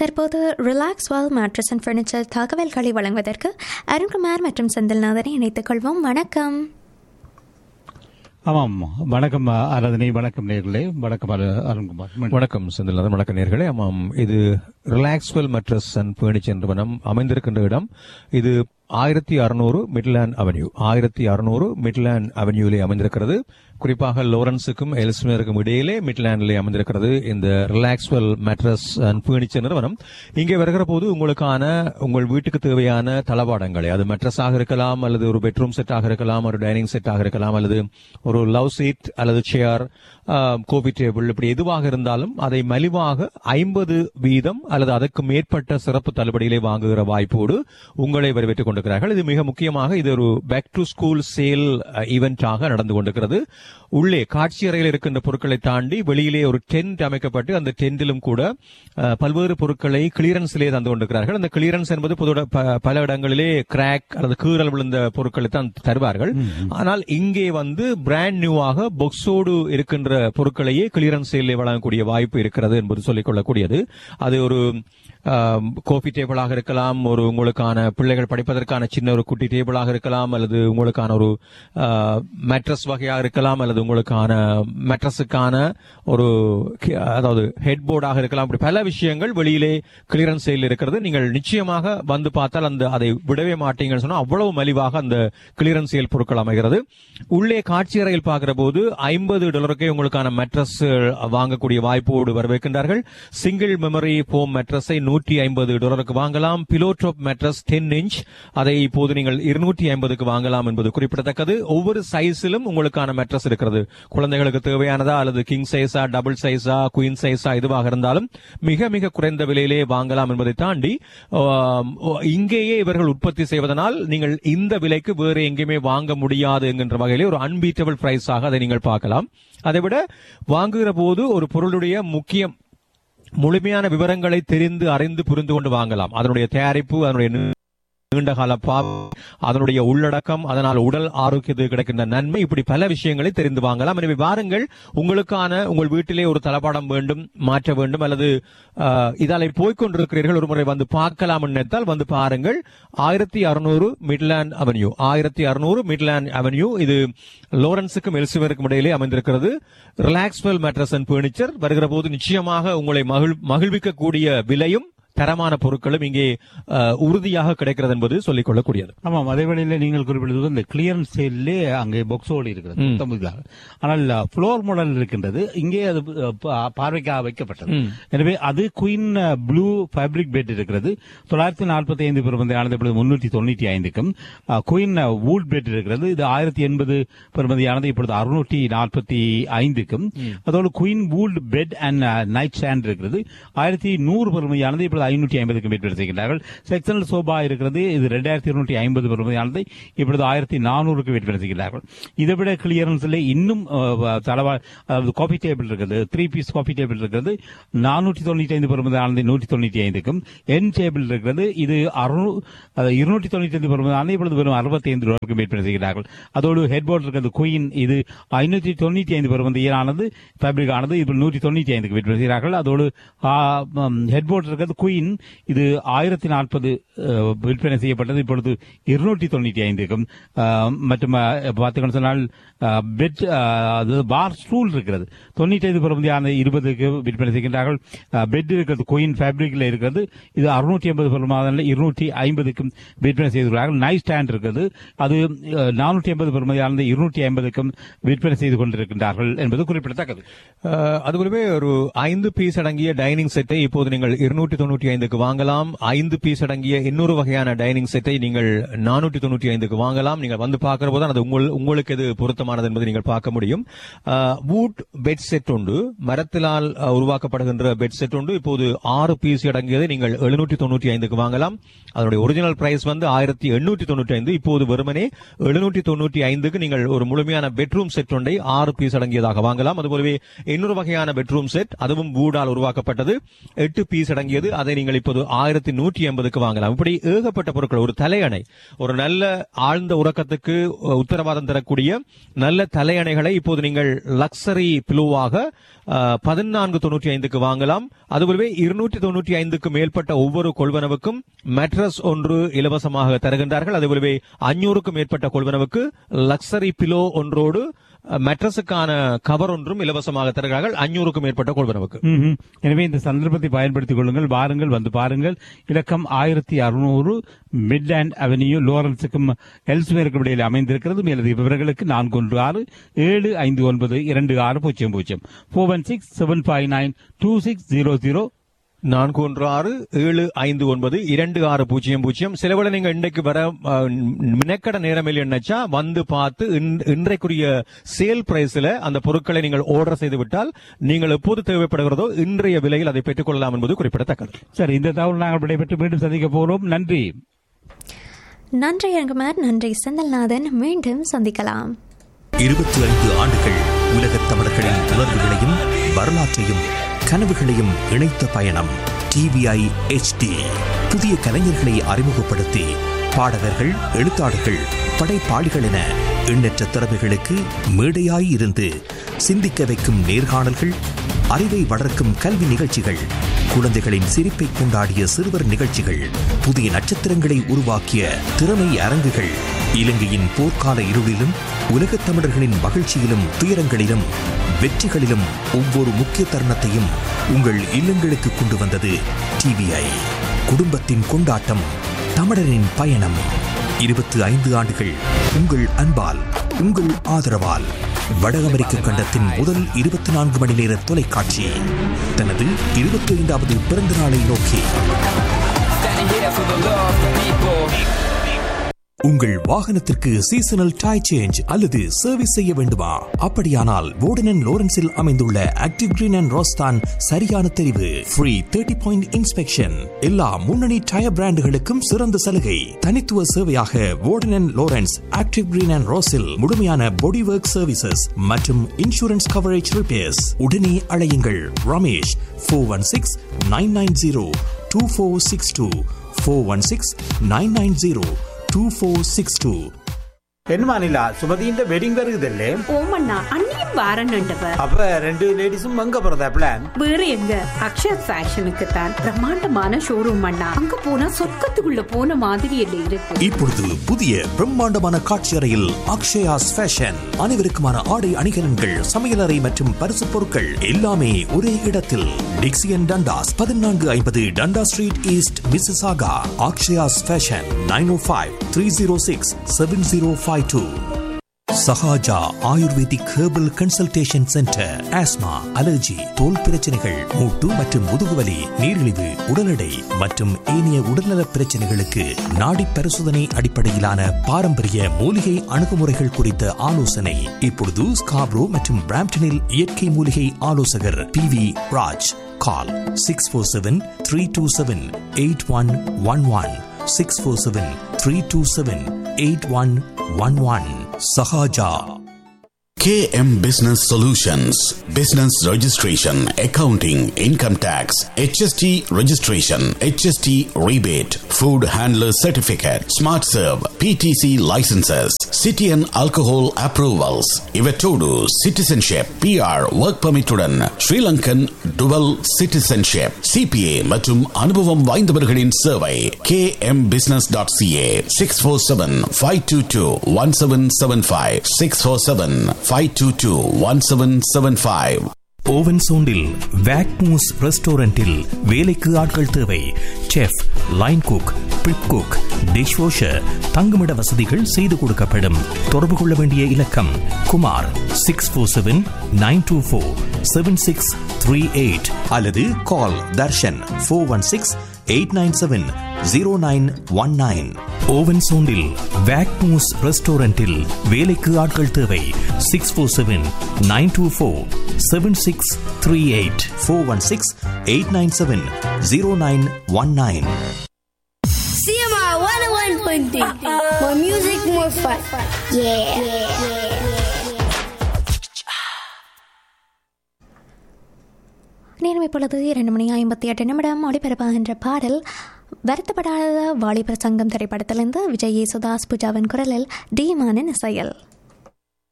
தற்போது relax wall mattress and furniture தகவல்களை வழங்குவதற்கு அருண்குமார் மற்றும் செந்தில்நாதனை இணைத்துக் கொள்வோம் வணக்கம் ஆமாம் வணக்கம் ஆராதனை வணக்கம் நேர்களே வணக்கம் அரு- அருண்குமார் மீண்டும். வணக்கம் செந்தில்நாதன் வணக்கம் நேர்களே ஆமாம் இது ரிலாக்ஸ்வெல் மட்ரஸ் அண்ட் ஃபர்னிச்சர் நிறுவனம் அமைந்திருக்கின்ற இடம் இது ஆயிரத்தி அறுநூறு மிட்லேண்ட் அவென்யூ ஆயிரத்தி அறுநூறு மிட்லேண்ட் அவென்யூலே அமைந்திருக்கிறது குறிப்பாக லோரன்ஸுக்கும் எல்ஸ்மேருக்கும் இடையிலே மிட்லேண்டிலே அமைந்திருக்கிறது இந்த ரிலாக்ஸ்வெல் மேட்ரஸ் அண்ட் ஃபர்னிச்சர் நிறுவனம் இங்கே வருகிற போது உங்களுக்கான உங்கள் வீட்டுக்கு தேவையான தளவாடங்களை அது மெட்ரஸாக இருக்கலாம் அல்லது ஒரு பெட்ரூம் செட்டாக இருக்கலாம் ஒரு டைனிங் செட்டாக இருக்கலாம் அல்லது ஒரு லவ் சீட் அல்லது சேர் கோபி டேபிள் இப்படி எதுவாக இருந்தாலும் அதை மலிவாக ஐம்பது வீதம் அல்லது அதற்கு மேற்பட்ட சிறப்பு தள்ளுபடியிலே வாங்குகிற வாய்ப்போடு உங்களை வரவேற்றுக் கொண்டிருக்கிறார்கள் இது மிக முக்கியமாக இது ஒரு பேக் டு ஸ்கூல் சேல் ஈவென்டாக நடந்து கொண்டிருக்கிறது உள்ளே காட்சி அறையில் இருக்கின்ற பொருட்களை தாண்டி வெளியிலே ஒரு டென்ட் அமைக்கப்பட்டு அந்த டென்ட்டிலும் கூட அஹ், பல்வேறு பொருட்களை கிளியரன்ஸிலே தந்து கொண்டிருக்கிறார்கள் அந்த கிளியரன்ஸ் என்பது பொதுவாக ப- பல இடங்களிலே கிராக் அல்லது கீறல் விழுந்த பொருட்களை தான் தருவார்கள் ஆனால் இங்கே வந்து பிராண்ட் நியூவாக பொக்ஸோடு இருக்கின்ற பொருட்களையே கிளியரன்ஸ் சேலில் வழங்கக்கூடிய வாய்ப்பு இருக்கிறது என்பது சொல்லிக் கொள்ளக்கூடியது அது ஒரு கோபி டேபிளாக இருக்கலாம் ஒரு உங்களுக்கான பிள்ளைகள் படிப்பதற்கான சின்ன ஒரு குட்டி டேபிளாக இருக்கலாம் அல்லது உங்களுக்கான ஒரு மேட்ரஸ் வகையாக இருக்கலாம் அல்லது உங்களுக்கான மேட்ரஸுக்கான ஒரு கி- அதாவது ஹெட் போர்டாக இருக்கலாம் இப்படி பல விஷயங்கள் வெளியிலே கிளியரன்ஸ் சேல் இருக்கிறது நீங்கள் நிச்சயமாக வந்து பார்த்தால் அந்த அதை விடவே மாட்டீங்கன்னு சொன்னா அவ்வளவு மலிவாக அந்த கிளியரன்ஸ் சேல் பொருட்கள் அமைகிறது உள்ளே காட்சி அறையில் பார்க்கிற போது ஐம்பது டாலருக்கே உங்களுக்கான மெட்ரஸ் வாங்கக்கூடிய வாய்ப்போடு வரவேற்கின்றார்கள் சிங்கிள் மெமரி ஃபோம் மெட்ரஸை நூற்றி ஐம்பது டாலருக்கு வாங்கலாம் பிலோட்ரோப் மெட்ரஸ் டென் இன்ச் அதை இப்போது நீங்கள் இருநூற்றி ஐம்பதுக்கு வாங்கலாம் என்பது குறிப்பிடத்தக்கது ஒவ்வொரு சைஸிலும் உங்களுக்கான மெட்ரஸ் இருக்கிறது குழந்தைகளுக்கு தேவையானதா அல்லது கிங் சைஸா டபுள் சைஸா குயின் சைஸா எதுவாக இருந்தாலும் மிக மிக குறைந்த விலையிலே வாங்கலாம் என்பதை தாண்டி ஆம், இங்கேயே இவர்கள் உற்பத்தி செய்வதனால் நீங்கள் இந்த விலைக்கு வேறு எங்கேயுமே வாங்க முடியாது என்கின்ற வகையிலே ஒரு அன்பீட்டபிள் பிரைஸாக அதை நீங்கள் பார்க்கலாம் அதைவிட வாங்குகிற போது ஒரு பொருளுடைய முக்கியம் முழுமையான விவரங்களை தெரிந்து அறிந்து புரிந்து கொண்டு வாங்கலாம் அதனுடைய தயாரிப்பு அதனுடைய நீ- நீண்டகால பா அதனுடைய உள்ளடக்கம் அதனால் உடல் ஆரோக்கியத்துக்கு கிடைக்கின்ற நன்மை இப்படி பல விஷயங்களை தெரிந்து வாங்கலாம் எனவே வாருங்கள் உங்களுக்கான உங்கள் வீட்டிலே ஒரு தளபாடம் வேண்டும் மாற்ற வேண்டும் அல்லது அஹ், இதாலை போய்க்கொண்டிருக்கிறீர்கள் ஒரு முறை வந்து பார்க்கலாம் நினைத்தால் வந்து பாருங்கள் ஆயிரத்தி அறுநூறு மிட்லேண்ட் அவென்யூ ஆயிரத்தி அறுநூறு மிட்லேண்ட் அவென்யூ இது லோரன்ஸுக்கும் எல்சிவருக்கும் இடையிலே அமைந்திருக்கிறது ரிலாக்ஸ்வெல் மேட்ரஸ் அண்ட் பர்னிச்சர் வருகிற போது நிச்சயமாக உங்களை மகிழ் மகிழ்விக்கக்கூடிய விலையும் தரமான பொருட்களும் இங்கே அஹ், உறுதியாக கிடைக்கிறது என்பது சொல்லிக் கொள்ளக்கூடியது ஆமாம் அதே வேளையில நீங்கள் குறிப்பிட்டது இந்த கிளியரன்ஸ் சேல்லே அங்கே பொக்ஸோடு இருக்கிறது ம். புத்தம்புதிதாக. ஆனால் ஃப்ளோர் மாடல் இருக்கின்றது இங்கே அது அஹ், பா- பார்வைக்காக வைக்கப்பட்டது ம். எனவே அது குயின் ப்ளூ ஃபேப்ரிக் பெட் இருக்கிறது தொள்ளாயிரத்தி நாற்பத்தி ஐந்து பெறுமதியானது இப்பொழுது முன்னூற்றி தொண்ணூற்றி ஐந்துக்கும் குயின் வூட் பெட் இருக்கிறது இது ஆயிரத்தி எண்பது பெறுமதியானது இப்பொழுது அறுநூற்றி நாற்பத்தி ஐந்துக்கும் அதோடு queen wood bed and night stand இருக்கிறது ஆயிரத்தி நூறு பெறுமதியானது இப்பொழுது ஐநூற்றி ஐம்பதுக்கும் மேற்பட்டு செய்கின்றார்கள் செக்ஷனல் சோபா இருக்கிறது இது ரெண்டாயிரத்தி இருநூற்றி ஐம்பது பெறுமதியானது இப்பொழுது ஆயிரத்தி நானூறுக்கு மேற்பட்டு செய்கிறார்கள் இதை விட கிளியரன்ஸ்ல இன்னும் அஹ், தளவா அதாவது காபி டேபிள் இருக்குது த்ரீ பீஸ் காபி டேபிள் இருக்கிறது நானூற்றி தொண்ணூற்றி ஐந்து பெறுமதியானது நூற்றி தொண்ணூற்றி ஐந்துக்கும் என் டேபிள் இருக்கிறது இது அறுநூ இருநூற்றி தொண்ணூற்றி ஐந்து பெறுமதியானது இப்பொழுது வெறும் அறுபத்தி ஐந்து ரூபாய்க்கு மேற்பட்டு செய்கிறார்கள் அதோடு ஹெட்போர்ட் இருக்கிறது குயின் இது ஐநூற்றி தொண்ணூற்றி ஐந்து பெறுமதியானது ஃபேப்ரிக் ஆனது இது நூற்றி தொண்ணூற்றி ஐந்துக்கு மேற்பட்டு செய்கிறார்கள் அதோடு ஹெட்போர்ட் இருக்கிறது குயின் இது ஆயிரத்தி நாற்பது விற்பனை செய்யப்பட்டது இப்பொழுது இருநூற்றி தொண்ணூற்றி ஐந்துக்கும் அஹ், மற்றும் அஹ், பார்த்தீங்கன்னு சொன்னால் பெட் அது பார் ஸ்டூல் இருக்கிறது தொண்ணூற்றி ஐந்து பெறுமதியான இருபதுக்கு விற்பனை செய்கின்றார்கள் பெட் இருக்கிறது குயின் ஃபேப்ரிக்ல இருக்கிறது இது அறுநூற்றி ஐம்பது பெறுமதியான இருநூற்றி ஐம்பதுக்கும் விற்பனை செய்துள்ளார்கள் நைட் ஸ்டாண்ட் இருக்கிறது அது நானூற்றி ஐம்பது பெறுமதியானது இருநூற்றி ஐம்பதுக்கும் விற்பனை செய்து கொண்டிருக்கின்றார்கள் என்பது குறிப்பிடத்தக்கது அஹ், அதுபோலவே ஒரு ஐந்து பீஸ் அடங்கிய டைனிங் செட்டை இப்போது நீங்கள் இருநூற்றி தொண்ணூற்றி ஐந்துக்கு வாங்கலாம் ஐந்து பீஸ் அடங்கிய இன்னொரு வகையான டைனிங் செட்டை நீங்கள் நானூற்றி தொண்ணூற்றி ஐந்துக்கு வாங்கலாம் நீங்கள் வந்து பார்க்கிற போது அது உங்கள் உங்களுக்கு எது பொருத்தமானது என்பதை நீங்கள் பார்க்க முடியும் வூட் பெட் செட் உண்டு மரத்திலால் அஹ், உருவாக்கப்படுகின்ற பெட் செட் உண்டு இப்போது ஆறு பீஸ் அடங்கியதை நீங்கள் எழுநூற்றி தொண்ணூற்றி ஐந்துக்கு வாங்கலாம் அதனுடைய ஒரிஜினல் பிரைஸ் வந்து ஆயிரத்தி எண்ணூற்றி தொண்ணூற்றி ஐந்து இப்போது வெறுமனே எழுநூற்றி தொண்ணூற்றி ஐந்துக்கு நீங்கள் ஒரு முழுமையான பெட்ரூம் செட் ஒன்றை ஆறு பீஸ் அடங்கியதாக வாங்கலாம் அதுபோலவே இன்னொரு வகையான பெட்ரூம் செட் அதுவும் வூடால் உருவாக்கப்பட்டது எட்டு பீஸ் அடங்கியது அதை அதை நீங்கள் இப்போது ஆயிரத்தி நூற்றி எண்பதுக்கு வாங்கலாம் இப்படி ஏகப்பட்ட பொருட்கள் ஒரு தலையணை ஒரு நல்ல ஆழ்ந்த உறக்கத்துக்கு உத்தரவாதம் தரக்கூடிய நல்ல தலையணைகளை இப்போது நீங்கள் லக்ஸரி பிலோவாக பதினான்கு தொண்ணூற்றி ஐந்துக்கு வாங்கலாம் அதுபோலவே இருநூற்றி தொண்ணூற்றி ஐந்துக்கு மேற்பட்ட ஒவ்வொரு கொள்வனவுக்கும் மேட்ரஸ் ஒன்று இலவசமாக தருகின்றார்கள் அதுபோலவே அஞ்சூறுக்கும் மேற்பட்ட கொள்வனவுக்கு லக்ஸரி பிலோ ஒன்றோடு மெட்ரஸுக்கான கவர் ஒன்றும் இலவசமாக தருகிறார்கள் அஞ்சூறுக்கும் மேற்பட்ட கொள்வனவுக்கு ம்ஹும். எனவே இந்த சந்தர்ப்பத்தை பயன்படுத்திக் கொள்ளுங்கள் வாருங்கள் வந்து பாருங்கள் இலக்கம் ஆயிரத்தி அறுநூறு மிட்லேண்ட் அவென்யூ லோரன்ஸுக்கும் எல்ஸ்வேருக்கும் இடையில் அமைந்திருக்கிறது மேலதிக விவரங்களுக்கு நான்கு ஒன்று ஆறு ஏழு ஐந்து ஒன்பது இரண்டு ஆறு பூஜ்ஜியம் பூஜ்ஜியம் four one six seven five nine two six zero zero நான்கு ஒன்று ஆறு ஏழு ஐந்து ஒன்பது இரண்டு ஆறு பூஜ்ஜியம் பூஜ்ஜியம் சிலவிட நீங்க இன்றைக்கு வர அஹ், மினக்கட நேரம் இல்லைன்னாச்சா வந்து பார்த்து இன்- இன்றைக்குரிய சேல் பிரைஸ்ல அந்த பொருட்களை நீங்கள் ஆர்டர் செய்து விட்டால் நீங்கள் எப்போது தேவைப்படுகிறதோ இன்றைய விலையில் அதை பெற்றுக் கொள்ளலாம் என்பது குறிப்பிடத்தக்கது சரி இந்த தகவல் நாங்கள் விடைபெற்று மீண்டும் சந்திக்க போகிறோம் நன்றி நன்றி அருங்குமார் நன்றி செந்தில்நாதன் மீண்டும் சந்திக்கலாம் இருபத்தி ஐந்து ஆண்டுகள் உலகத் தமிழர்களின் உணர்வுகளையும் வரலாற்றையும் கனவுகளையும் இணைத்த பயணம் டிவிஐ HD புதிய கலைஞர்களை அறிமுகப்படுத்தி பாடகர்கள் எழுத்தாளர்கள் படைப்பாளிகள் என எண்ணற்ற திறமைகளுக்கு மேடையாய் இருந்து சிந்திக்க வைக்கும் நேர்காணல்கள் அறிவை வளர்க்கும் கல்வி நிகழ்ச்சிகள் குழந்தைகளின் சிரிப்பை கொண்டாடிய சிறுவர் நிகழ்ச்சிகள் புதிய நட்சத்திரங்களை உருவாக்கிய திறமை அரங்குகள் இலங்கையின் போர்க்கால இருளிலும் உலகத் தமிழர்களின் மகிழ்ச்சியிலும் துயரங்களிலும் வெற்றிகளிலும் ஒவ்வொரு முக்கிய தருணத்தையும் உங்கள் இல்லங்களுக்கு கொண்டு வந்தது டிவிஐ குடும்பத்தின் கொண்டாட்டம் தமிழரின் பயணம் இருபத்தி ஐந்து ஆண்டுகள் உங்கள் அன்பால் உங்கள் ஆதரவால் வட அமெரிக்க கண்டத்தின் முதல் இருபத்தி நான்கு மணி நேர தொலைக்காட்சி தனது இருபத்தி ஐந்தாவது பிறந்த நாளை நோக்கி உங்கள் வாகனத்திற்கு சீசனல் டை சேஞ்ச் அல்லது சர்வீஸ் செய்ய வேண்டுமா அப்படியானால் வோர்டன் லோரன்ஸில் அமைந்துள்ள ஆக்டிவ் கிரீன் அண்ட் ரோஸ்தான் சரியான தெரிவு ஃப்ரீ தேர்ட்டி பாயிண்ட் இன்ஸ்பெக்ஷன் எல்லா முன்னணி டயர் பிராண்டுகளுக்கும் சிறந்த சலுகை தனித்துவ சேவையாக Warden Lawrence active green and ரோஸில் முழுமையான பாடி ஒர்க் சர்வீசஸ் மற்றும் இன்சூரன்ஸ் கவரேஜ் ரிப்பேர்ஸ் உடனே அழையுங்கள் Ramesh four one six nine nine zero two four six two four one six nine nine zero two four six two என்னமா நிலா சுமதியின் wedding வருகுதல்லே ஓமண்ணா அண்ணியும் வாரன்னுண்டவ அப்ப ரெண்டு லேடிஸும் அங்க போறதா பிளான் வேற எங்க அக்ஷர் ஃபேஷனுக்கு தான் பிரம்மாண்டமான ஷோரூம் அண்ணா அங்க போனா சொர்க்கத்துக்குள்ள போன மாதிரி இல்ல இருக்கு இப்பொழுது புதிய பிரம்மாண்டமான காட்சி அறையில் அக்ஷயாஸ் ஃபேஷன் அனைவருக்குமான ஆடை அணிகலன்கள் சமையலறை மற்றும் பரிசு பொருட்கள் எல்லாமே ஒரே இடத்தில் டிக்சியன் டண்டாஸ் பதினான்கு ஐம்பது Dundas street east Mississauga Akshayas fashion nine O five three zero six seven zero five two Sahaja ayurvedic herbal consultation centre asthma allergy தோல் பிரச்சனைகள் மூட்டு மற்றும் முதுகுவலி நீரிழிவு உடல் எடை மற்றும் ஏனைய உடல்நலப் பிரச்சனைகளுக்கு நாடி பரிசோதனை அடிப்படையிலான பாரம்பரிய மூலிகை அணுகுமுறைகள் குறித்த ஆலோசனை இப்பொழுது ஸ்காப்ரோ மற்றும் பிராம்டனில் இயற்கை மூலிகை ஆலோசகர் P V Raj call six four seven three two seven eight one one one six four seven three two seven eight one one one Sahaja KM Business Solutions Business Registration, Accounting, Income Tax, HST Registration, HST Rebate, Food Handler Certificate, Smart Serve, PTC Licenses, City and Alcohol Approvals, Ivetodu Citizenship, PR Work Permit உடன் Sri Lankan Dual Citizenship, CPA மற்றும் அனுபவம் வாய்ந்தவர்களின் சேவை kmbusiness.ca 647-522-1775 647-522-1775 oven சோண்டில் வேக்மூஸ் ரெஸ்டாரண்டில் வேலைக்கு ஆட்கள் தேவை chef line cook prep cook dish washer தங்குமிட வசதிகள் செய்து கொடுக்கப்படும் தொடர்பு கொள்ள வேண்டிய இலக்கம் Kumar six four seven nine two four seven six three eight அல்லது call Darshan four one six eight nine seven zero nine one nine Owen சோண்டில் வேக்மூஸ் ரெஸ்டாரண்டில் வேலைக்கு ஆட்கள் தேவை six four seven nine two four seven six three eight four one six eight nine seven zero nine one nine CMR 101.3. More music, more fun. Yeah. நேரம் இப்பொழுது இரண்டு மணி ஐம்பத்தி எட்டு நிமிடம் ஒளிபரப்பாகின்ற பாடல் வருத்தப்படாத வாலிபர் சங்கம் திரைப்படத்திலிருந்து விஜய் யேசுதாஸ் பூஜாவின் குரலில் டீமானின் இசையல்